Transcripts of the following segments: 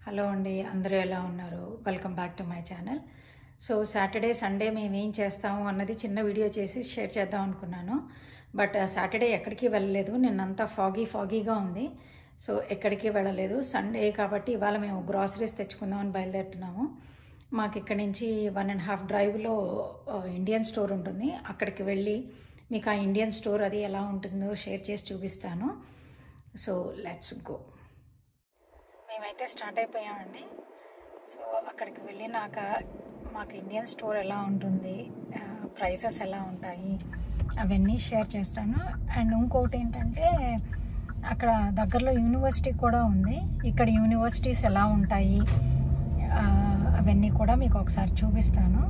Hello అండి అందరూ ఎలా ఉన్నారు welcome back to my channel so Saturday Sunday మేము ఏం చేస్తాము అన్నది చిన్న వీడియో చేసి షేర్ చేద్దాం అనుకున్నాను బట్ సాటర్డే ఎక్కడికి వెళ్ళలేదు నిన్నంతా ఫాగీ ఫాగీగా ఉంది సో ఎక్కడికి వెళ్ళలేదు సండే కాబట్టి ఇవాళ మేము గ్రాసరీస్ తెచ్చుకుందామని బయలుదేరుతున్నాము మాకు ఇక్కడి నుంచి వన్ అండ్ హాఫ్ డ్రైవ్లో ఇండియన్ స్టోర్ ఉంటుంది అక్కడికి వెళ్ళి మీకు ఆ ఇండియన్ స్టోర్ అది ఎలా ఉంటుందో షేర్ చేసి చూపిస్తాను సో లెట్స్ గో మేమైతే స్టార్ట్ అయిపోయామండి సో అక్కడికి వెళ్ళినాక మాకు ఇండియన్ స్టోర్ ఎలా ఉంటుంది ప్రైసెస్ ఎలా ఉంటాయి అవన్నీ షేర్ చేస్తాను అండ్ ఇంకోటి ఏంటంటే అక్కడ దగ్గరలో యూనివర్సిటీ కూడా ఉంది ఇక్కడ యూనివర్సిటీస్ ఎలా ఉంటాయి ఆ, అవన్నీ కూడా మీకు ఒకసారి చూపిస్తాను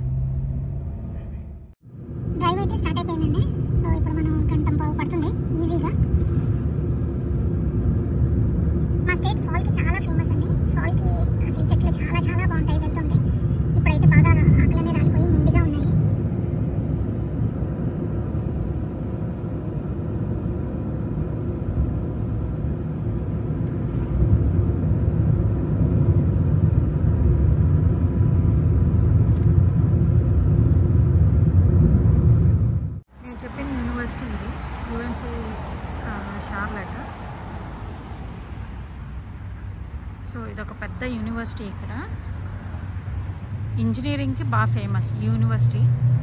డ్రైవ్ అయితే స్టార్ట్ అయిపోయిందండి సో ఇప్పుడు మనం గంట పావు పడుతుంది ఈజీగా మా స్టేట్ ఫాల్కి చాలా ఫేమస్ అండి ఫాల్కి అసలు ఈ చెట్లు చాలా చాలా బాగుంటాయి వెళ్తుంటే ఇప్పుడైతే బాగా ఆకులన్నీ రాలిపోయి ముండిగా ఉన్నాయి నేను చెప్పిన యూనివర్సిటీ ఇది యుఎన్సి షార్లెట్ సో ఇదొక పెద్ద యూనివర్సిటీ ఇక్కడ ఇంజనీరింగ్కి బాగా ఫేమస్ యూనివర్సిటీ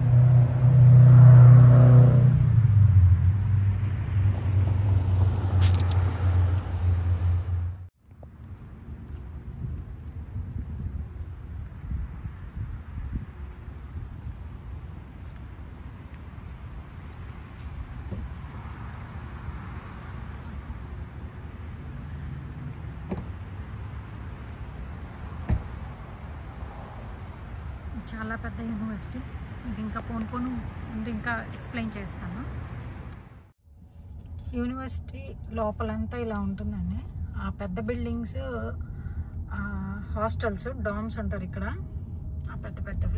చాలా పెద్ద యూనివర్సిటీ మీకు ఇంకా పోను పోను ముందు ఇంకా ఎక్స్ప్లెయిన్ చేస్తాను యూనివర్సిటీ లోపలంతా ఇలా ఉంటుందండి ఆ పెద్ద బిల్డింగ్స్ హాస్టల్స్ డామ్స్ అంటారు ఇక్కడ ఆ పెద్ద పెద్దవి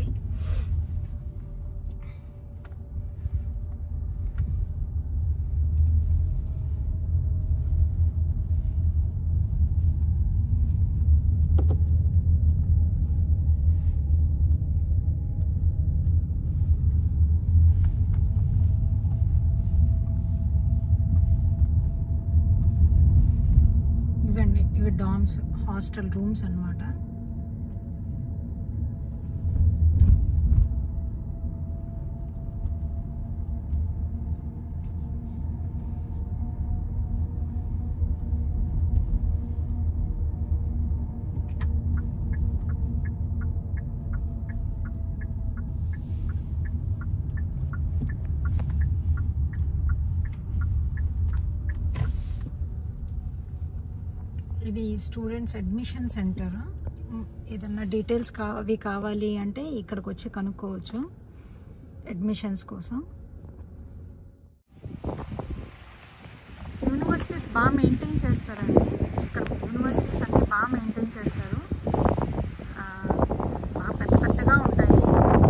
ఇవండి ఇవి డామ్స్ హాస్టల్ రూమ్స్ అన్నమాట ఇది స్టూడెంట్స్ అడ్మిషన్ సెంటర్ ఏదన్నా డీటెయిల్స్ కా అవి కావాలి అంటే ఇక్కడికి వచ్చి కనుక్కోవచ్చు అడ్మిషన్స్ కోసం యూనివర్సిటీస్ బాగా మెయింటైన్ చేస్తారండి ఇక్కడ యూనివర్సిటీస్ అన్నీ బాగా మెయింటైన్ చేస్తారు ఆ, బాగా పెద్ద పెద్దగా ఉంటాయి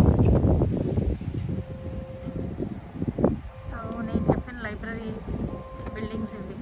సో నేను చెప్పిన లైబ్రరీ బిల్డింగ్స్ ఇవి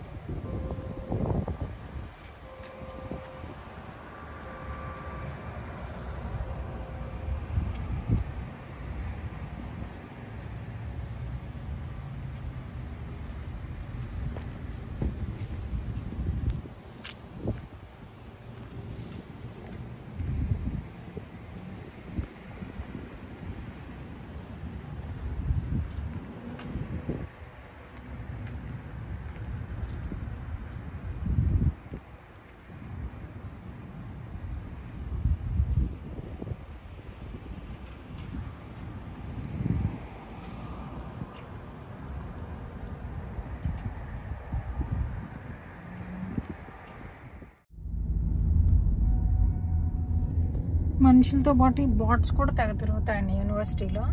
మనుషులతో పాటు ఈ బాట్స్ కూడా తెగ తిరుగుతాయండి యూనివర్సిటీలో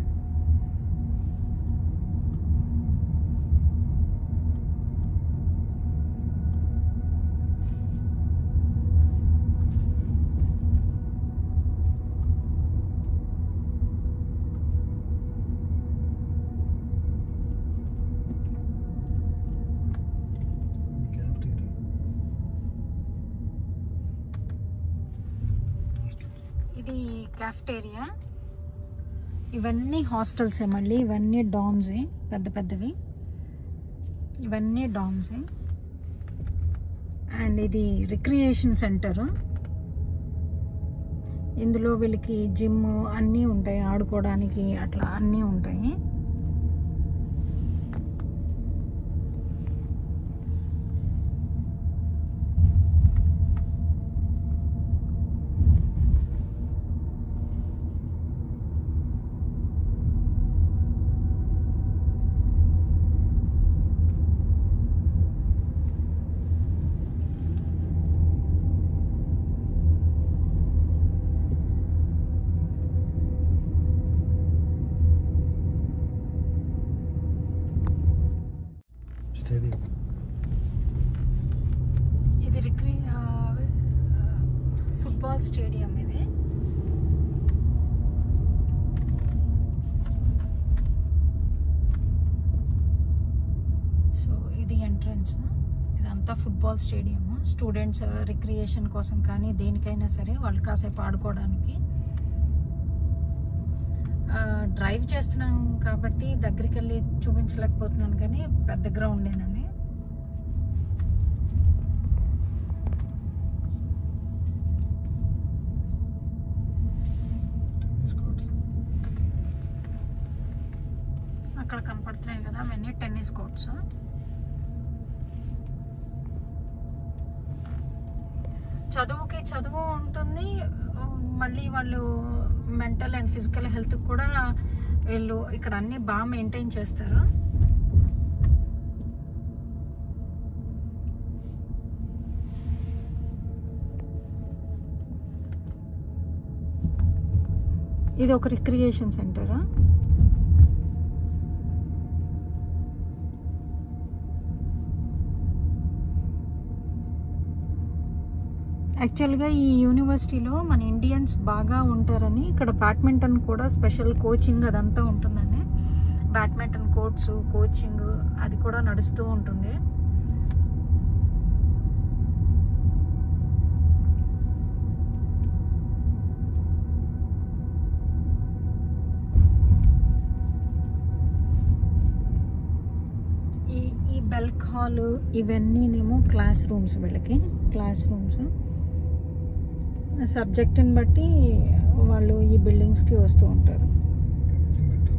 in the cafeteria. ఇది క్యాఫ్టేరియా ఇవన్నీ హాస్టల్సే మళ్ళీ ఇవన్నీ డామ్సే పెద్ద పెద్దవి ఇవన్నీ డామ్సే అండ్ ఇది రిక్రియేషన్ సెంటర్ ఇందులో వీళ్ళకి జిమ్ అన్నీ ఉంటాయి ఆడుకోవడానికి అట్లా అన్నీ ఉంటాయి స్టేడియం ఇది రిక్రి ఫుట్బాల్ స్టేడియం ఇది సో ఇది ఎంట్రన్స్ ఇదంతా ఫుట్బాల్ స్టేడియం స్టూడెంట్స్ రిక్రియేషన్ కోసం కానీ దేనికైనా సరే వాళ్ళు కాసేపు ఆడుకోవడానికి డ్రైవ్ చేస్తున్నాం కాబట్టి దగ్గరికి వెళ్ళి చూపించలేకపోతున్నాను కానీ పెద్ద గ్రౌండేనండి టెన్నిస్ కోర్ట్స్ అక్కడ కనపడుతున్నాయి కదా అవన్నీ టెన్నిస్ కోర్ట్స్ చదువుకి చదువు ఉంటుంది మళ్ళీ వాళ్ళు మెంటల్ అండ్ ఫిజికల్ హెల్త్ కూడా వీళ్ళు ఇక్కడ అన్ని బాగా మెయింటైన్ చేస్తారు ఇది ఒక రిక్రియేషన్ సెంటర్ యాక్చువల్గా ఈ యూనివర్సిటీలో మన ఇండియన్స్ బాగా ఉంటారని ఇక్కడ బ్యాడ్మింటన్ కూడా స్పెషల్ కోచింగ్ అదంతా ఉంటుందండి బ్యాడ్మింటన్ కోర్ట్స్ కోచింగ్ అది కూడా నడుస్తూ ఉంటుంది ఈ ఈ బెల్క్ హాల్ ఇవన్నీనేమో క్లాస్ రూమ్స్ వీళ్ళకి క్లాస్ రూమ్స్ సబ్జెక్ట్ని బట్టి వాళ్ళు ఈ బిల్డింగ్స్కి వస్తూ ఉంటారు మెట్రో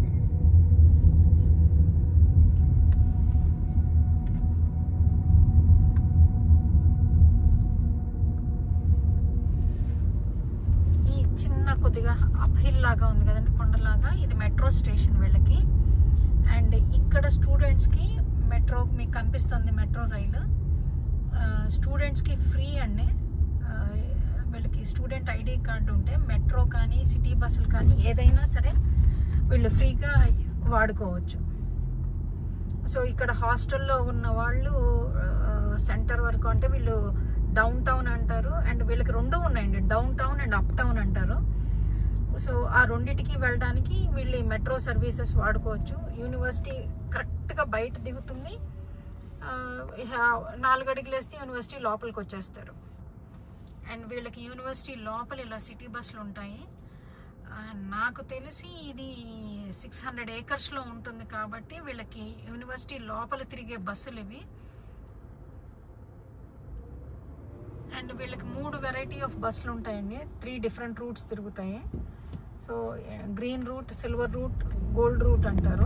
ఈ చిన్న కొద్దిగా అప్హిల్ లాగా ఉంది కదండి కొండలాగా ఇది మెట్రో స్టేషన్ వీళ్ళకి అండ్ ఇక్కడ స్టూడెంట్స్కి మెట్రో మీకు కనిపిస్తుంది మెట్రో రైలు స్టూడెంట్స్కి ఫ్రీ అండి ఆ, వీళ్ళకి స్టూడెంట్ ఐడి కార్డు ఉంటే మెట్రో కానీ సిటీ బస్సులు కానీ ఏదైనా సరే వీళ్ళు ఫ్రీగా వాడుకోవచ్చు సో ఇక్కడ హాస్టల్లో ఉన్న వాళ్ళు సెంటర్ వరకు అంటే వీళ్ళు డౌన్ టౌన్ అంటారు అండ్ వీళ్ళకి రెండు ఉన్నాయండి downtown and uptown అంటారు సో ఆ రెండిటికి వెళ్ళడానికి వీళ్ళు ఈ మెట్రో సర్వీసెస్ వాడుకోవచ్చు యూనివర్సిటీ కరెక్ట్గా బయట దిగుతుంది ఆ, ఇహ నాలుగు అడుగులు వేస్తే యూనివర్సిటీ లోపలికి వచ్చేస్తారు అండ్ వీళ్ళకి యూనివర్సిటీ లోపల ఇలా సిటీ బస్సులు ఉంటాయి ఆ, నాకు తెలిసి ఇది సిక్స్ హండ్రెడ్ ఏకర్స్లో ఉంటుంది కాబట్టి వీళ్ళకి యూనివర్సిటీ లోపల తిరిగే బస్సులు ఇవి అండ్ వీళ్ళకి మూడు వెరైటీ ఆఫ్ బస్సులు ఉంటాయండి త్రీ డిఫరెంట్ రూట్స్ తిరుగుతాయి so green route silver route gold route అంటారు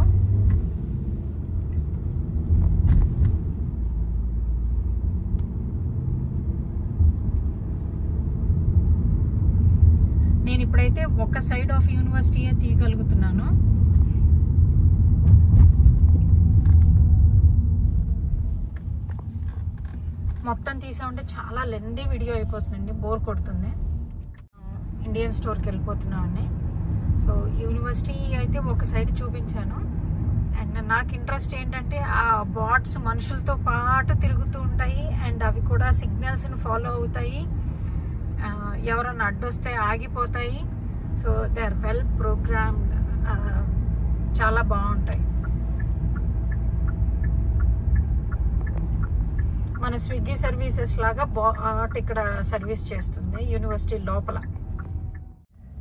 నేను ఇప్పుడైతే ఒక సైడ్ ఆఫ్ యూనివర్సిటీయే తీయగలుగుతున్నాను మొత్తం తీసామంటే చాలా లెందీ వీడియో అయిపోతుందండి బోర్ కొడుతుంది ఇండియన్ స్టోర్కి వెళ్ళిపోతున్నామండి సో యూనివర్సిటీ అయితే ఒక సైడ్ చూపించాను అండ్ నాకు ఇంట్రెస్ట్ ఏంటంటే ఆ బాట్స్ మనుషులతో పాటు తిరుగుతూ ఉంటాయి అండ్ అవి కూడా సిగ్నల్స్ని ఫాలో అవుతాయి ఆ, ఎవరన్నా అడ్డొస్తే ఆగిపోతాయి so they are well programmed చాలా బాగుంటాయి మన స్విగ్గీ సర్వీసెస్ లాగా బాట్ ఇక్కడ సర్వీస్ చేస్తుంది యూనివర్సిటీ లోపల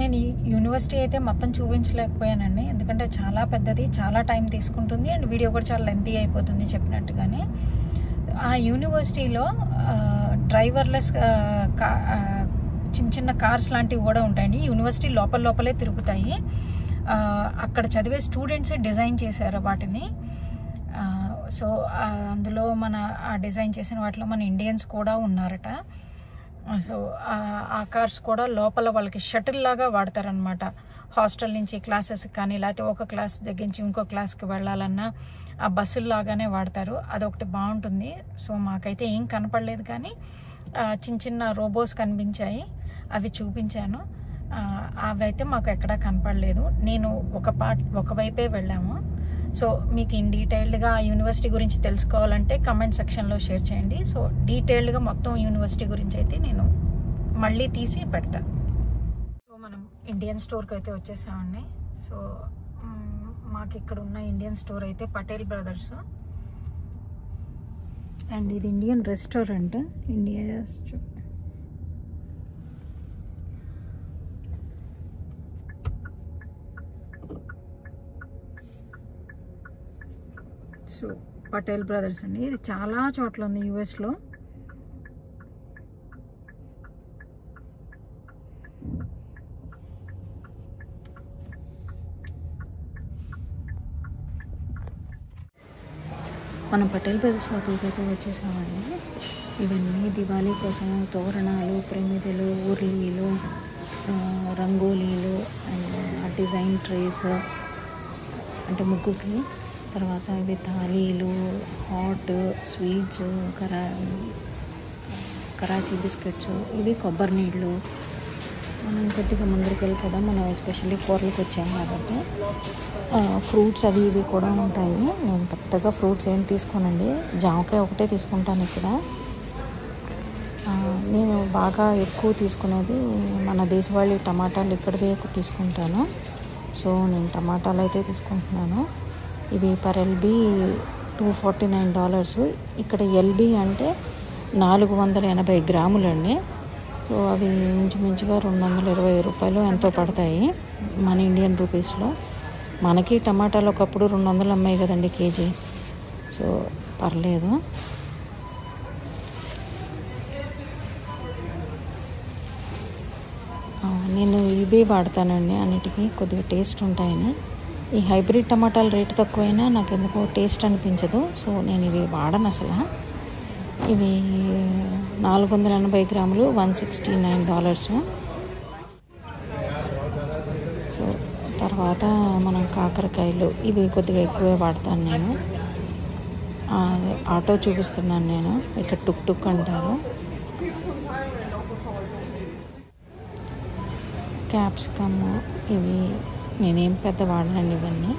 నేను ఈ యూనివర్సిటీ అయితే మొత్తం చూపించలేకపోయానండి ఎందుకంటే చాలా పెద్దది చాలా టైం తీసుకుంటుంది అండ్ వీడియో కూడా చాలా లెంతీ అయిపోతుంది చెప్పినట్టుగానే ఆ యూనివర్సిటీలో డ్రైవర్లెస్ చిన్న చిన్న కార్స్ లాంటివి కూడా ఉంటాయండి యూనివర్సిటీ లోపల లోపలే తిరుగుతాయి ఆ, అక్కడ చదివే స్టూడెంట్సే డిజైన్ చేశారు వాటిని ఆ, సో ఆ, అందులో మన ఆ డిజైన్ చేసిన వాటిలో మన ఇండియన్స్ కూడా ఉన్నారట సో ఆ- ఆ కార్స్ కూడా లోపల వాళ్ళకి షటిల్ లాగా వాడతారనమాట హాస్టల్ నుంచి క్లాసెస్ కానీ లేకపోతే ఒక క్లాస్ దగ్గర నుంచి ఇంకో క్లాస్కి వెళ్ళాలన్నా ఆ బస్సులు లాగానే వాడతారు అదొకటి బాగుంటుంది సో మాకైతే ఏం కనపడలేదు కానీ ఆ, చిన్న చిన్న రోబోస్ కనిపించాయి అవి చూపించాను ఆ, అవి అయితే మాకు ఎక్కడా కనపడలేదు నేను ఒక పార్ట్ ఒకవైపే వెళ్ళాము సో మీకు ఇన్ డీటెయిల్డ్గా ఆ యూనివర్సిటీ గురించి తెలుసుకోవాలంటే కమెంట్ సెక్షన్లో షేర్ చేయండి సో డీటెయిల్డ్గా మొత్తం యూనివర్సిటీ గురించి అయితే నేను మళ్ళీ తీసి పెడతా సో మనం ఇండియన్ స్టోర్కి అయితే వచ్చేసామండి సో మ్, మాకు ఇక్కడ ఉన్న ఇండియన్ స్టోర్ అయితే పటేల్ బ్రదర్స్ అండ్ ఇది Indian restaurant India so Patel brothers అండి ఇది చాలా చోట్ల ఉంది యూఎస్లో మనం పటేల్ బ్రదర్స్ లోపలికి అయితే వచ్చేసామండి ఇవన్నీ దివాళీ కోసం తోరణాలు ప్రమిదలు ఉర్లీలు ఆ, రంగోలీలు అండ్ ఆ డిజైన్ ట్రేస్ అంటే ముగ్గుకి తర్వాత ఇవి థాలీలు హాట్ స్వీట్స్ కరా కరాచీ బిస్కెట్స్ ఇవి కొబ్బరి నీళ్ళు మనం కొద్దిగా ముందరికి వెళ్ళి కదా మనం ఎస్పెషల్లీ కూరలకు వచ్చాం కాబట్టి ఫ్రూట్స్ అవి ఇవి కూడా ఉంటాయి నేను పెద్దగా ఫ్రూట్స్ ఏం తీసుకోనండి జామకాయ ఒకటే తీసుకుంటాను ఇక్కడ ఆ, నేను బాగా ఎక్కువ తీసుకునేది మన దేశవాళీ టమాటాలు ఇక్కడవే ఎక్కువ తీసుకుంటాను సో నేను టమాటాలు అయితే తీసుకుంటున్నాను ఇవి per LB two forty nine dollars ఇక్కడ ఎల్బీ అంటే నాలుగు వందల ఎనభై గ్రాములండి సో అవి ఇంచుమించుగా రెండు వందల ఇరవై రూపాయలు ఎంతో పడతాయి మన ఇండియన్ రూపీస్లో మనకి టమాటాలు ఒకప్పుడు రెండు వందలు అమ్మాయి కదండి కేజీ సో పర్లేదు ఆ, నేను ఇవే వాడతానండి అన్నిటికీ కొద్దిగా టేస్ట్ ఉంటాయని ఈ హైబ్రిడ్ టమాటాల రేటు తక్కువైనా నాకు ఎందుకో టేస్ట్ అనిపించదు సో నేను ఇవి వాడను అసలు ఇవి నాలుగు వందల ఎనభై గ్రాములు one sixty nine dollars so తర్వాత మనం కాకరకాయలు ఇవి కొద్దిగా ఎక్కువే వాడతాను నేను ఆ, ఆటో చూపిస్తున్నాను నేను ఇక్కడ టుక్ టుక్ అంటారు క్యాప్సికమ్ ఇవి నేనేం పెద్ద వాడనండి ఇవన్నీ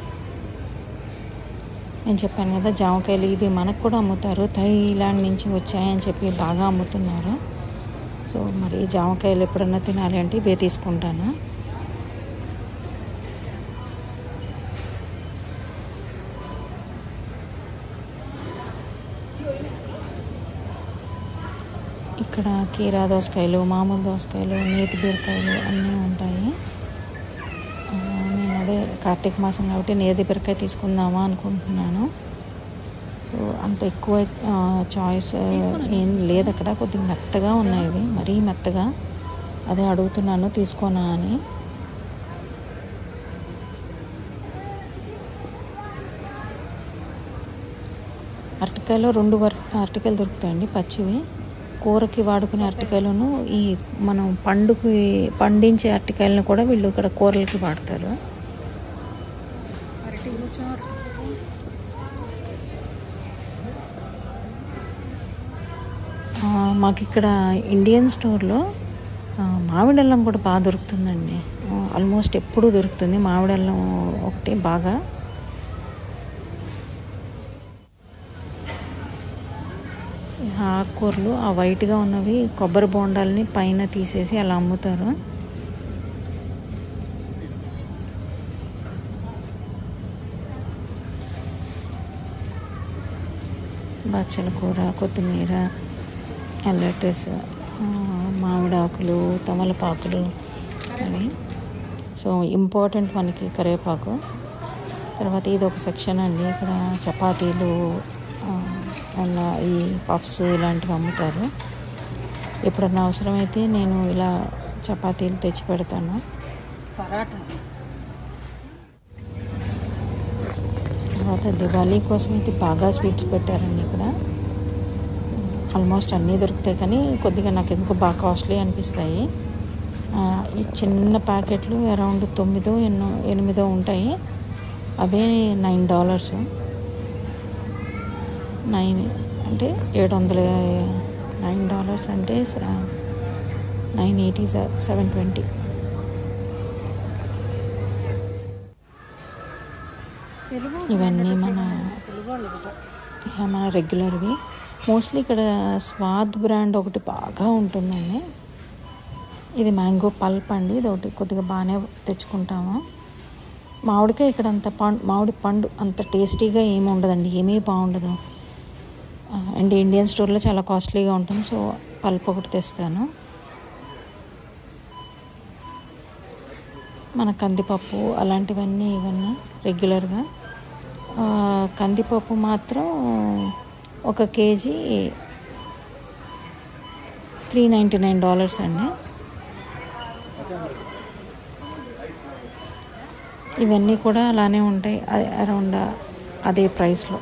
నేను చెప్పాను కదా జామకాయలు ఇవి మనకు కూడా అమ్ముతారు థైలాండ్ నుంచి వచ్చాయని చెప్పి బాగా అమ్ముతున్నారు సో మరి జామకాయలు ఎప్పుడన్నా తినాలి అంటే ఇవే తీసుకుంటాను ఇక్కడ కీరా దోసకాయలు మామూలు దోసకాయలు నేతి బీరకాయలు అన్నీ ఉంటాయి ఆ, నేను అదే కార్తీక మాసం కాబట్టి నేతి బీరకాయ తీసుకుందామా అనుకుంటున్నాను సో అంత ఎక్కువ చాయిస్ ఏం లేదు అక్కడ కొద్దిగా మెత్తగా ఉన్నాయి ఇవి మరీ మెత్తగా అదే అడుగుతున్నాను తీసుకోనా అని అరటికాయలో రెండు వర్ అరటికాయలు దొరుకుతాయండి పచ్చివి కూరకి వాడుకునే అరటికాయలను ఈ మనం పండుకి పండించే అరటికాయలను కూడా వీళ్ళు ఇక్కడ కూరలకి వాడతారు ఆ, మాకు ఇక్కడ ఇండియన్ స్టోర్లో ఆ, మామిడల్లం కూడా బాగా దొరుకుతుందండి ఆల్మోస్ట్ ఎప్పుడూ దొరుకుతుంది మామిడల్లం ఒకటి బాగా ఈ ఆకుకూరలు ఆ వైట్గా ఉన్నవి కొబ్బరి బోండాలని పైన తీసేసి అలా అమ్ముతారు బచ్చల కూర కొత్తిమీర లెటస్ మామిడాకులు తమలపాకులు అవి సో ఇంపార్టెంట్ మనకి కరివేపాకు తర్వాత ఇది ఒక సెక్షన్ అండి ఇక్కడ చపాతీలు ఆ, ఉన్న ఈ పఫ్స్ ఇలాంటివి అమ్ముతారు ఎప్పుడన్నా అవసరమైతే నేను ఇలా చపాతీలు తెచ్చి పెడతాను పరాటా తర్వాత దివాళీ కోసం అయితే బాగా స్వీట్స్ పెట్టారండి ఇక్కడ ఆల్మోస్ట్ అన్నీ దొరుకుతాయి కానీ కొద్దిగా నాకు ఎందుకో బాగా కాస్ట్లీ అనిపిస్తాయి ఆ, ఈ చిన్న ప్యాకెట్లు అరౌండ్ తొమ్మిదో ఎన్నో ఎనిమిదో ఉంటాయి అవే నైన్ డాలర్స్ నైన్ అంటే ఏడు వందల నైన్ డాలర్స్ అంటే నైన్ ఎయిటీ సెవెన్ ట్వంటీ ఇవన్నీ మన ఇక మన రెగ్యులర్వి మోస్ట్లీ ఇక్కడ స్వాద్ బ్రాండ్ ఒకటి బాగా ఉంటుందండి ఇది మ్యాంగో పల్ప్ అండి ఇది ఒకటి కొద్దిగా బాగానే తెచ్చుకుంటాము మామిడికాయ ఇక్కడ అంత పండు మామిడి పండు అంత టేస్టీగా ఏమి ఉండదండి ఏమీ బాగుండదు ఆ, అండ్ ఇండియన్ స్టోర్లో చాలా కాస్ట్లీగా ఉంటుంది సో పల్ప్ ఒకటి తెస్తాను మన కందిపప్పు అలాంటివన్నీ ఇవన్నీ రెగ్యులర్గా ఆ, కందిపప్పు మాత్రం ఒక KG three ninety nine dollars అండి ఇవన్నీ కూడా అలానే ఉంటాయి అరౌండ్ అదే ప్రైస్లో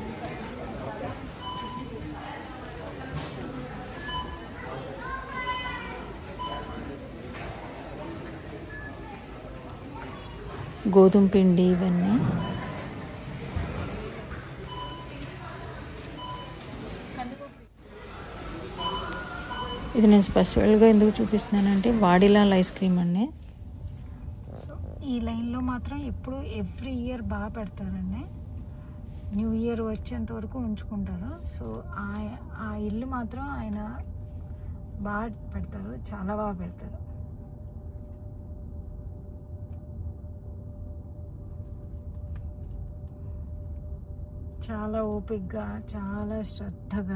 గోధుమ పిండి ఇవన్నీ ఇది నేను స్పెషల్గా ఎందుకు చూపిస్తున్నానంటే వాడిలాల్ ఐస్ క్రీమ్ అండి సో ఈ లైన్లో మాత్రం ఎప్పుడు ఎవ్రీ ఇయర్ బాగా పెడతారండి న్యూ ఇయర్ వచ్చేంత వరకు ఉంచుకుంటారు సో ఆ ఆ ఇల్లు మాత్రం ఆయన బాగా పెడతారు చాలా బాగా పెడతారు చాలా ఓపిక్గా చాలా శ్రద్ధగా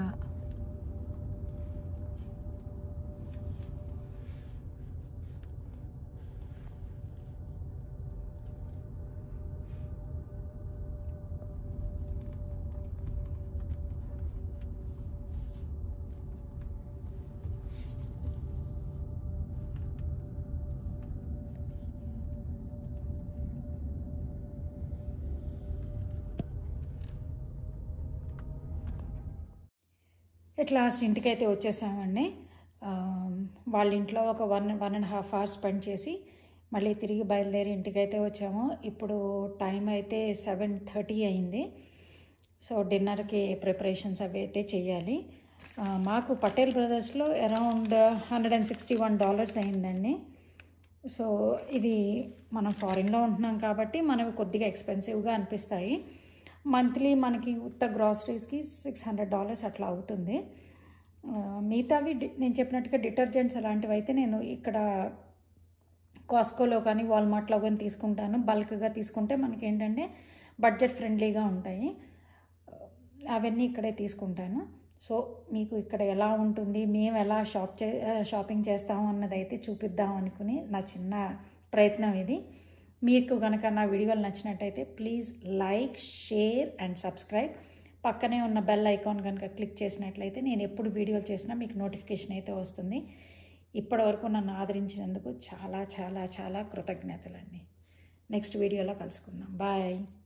ఎట్ లాస్ట్ ఇంటికైతే వచ్చేసామండి ఆ, వాళ్ళ ఇంట్లో ఒక one one and half hours spend చేసి మళ్ళీ తిరిగి బయలుదేరి ఇంటికైతే వచ్చాము ఇప్పుడు టైం అయితే సెవెన్ థర్టీ అయింది సో డిన్నర్కి ప్రిపరేషన్స్ అవి అయితే చేయాలి ఆ, మాకు పటేల్ బ్రదర్స్లో around hundred and sixty one dollars అయిందండి సో ఇది మనం ఫారిన్లో ఉంటున్నాం కాబట్టి మనకు కొద్దిగా ఎక్స్పెన్సివ్గా అనిపిస్తాయి మంత్లీ మనకి ఉత్త గ్రాసరీస్కి సిక్స్ హండ్రెడ్ డాలర్స్ అట్లా అవుతుంది ఆ, మిగతావి డి- నేను చెప్పినట్టుగా డిటర్జెంట్స్ అలాంటివి అయితే నేను ఇక్కడ కాస్కోలో కానీ వాల్మార్ట్లో కానీ తీసుకుంటాను బల్క్గా తీసుకుంటే మనకి ఏంటంటే బడ్జెట్ ఫ్రెండ్లీగా ఉంటాయి అవన్నీ ఇక్కడే తీసుకుంటాను సో మీకు ఇక్కడ ఎలా ఉంటుంది మేము ఎలా షాప్ చే షాపింగ్ చేస్తాము అన్నది అయితే చూపిద్దాం అనుకుని నా చిన్న ప్రయత్నం ఇది మీకు కనుక నా వీడియోలు నచ్చినట్టయితే please like share and subscribe పక్కనే ఉన్న బెల్ ఐకాన్ కనుక క్లిక్ చేసినట్లయితే నేను ఎప్పుడు వీడియోలు చేసినా మీకు నోటిఫికేషన్ అయితే వస్తుంది ఇప్పటివరకు నన్ను ఆదరించినందుకు చాలా చాలా చాలా కృతజ్ఞతలండి నెక్స్ట్ వీడియోలో కలుసుకుందాం బాయ్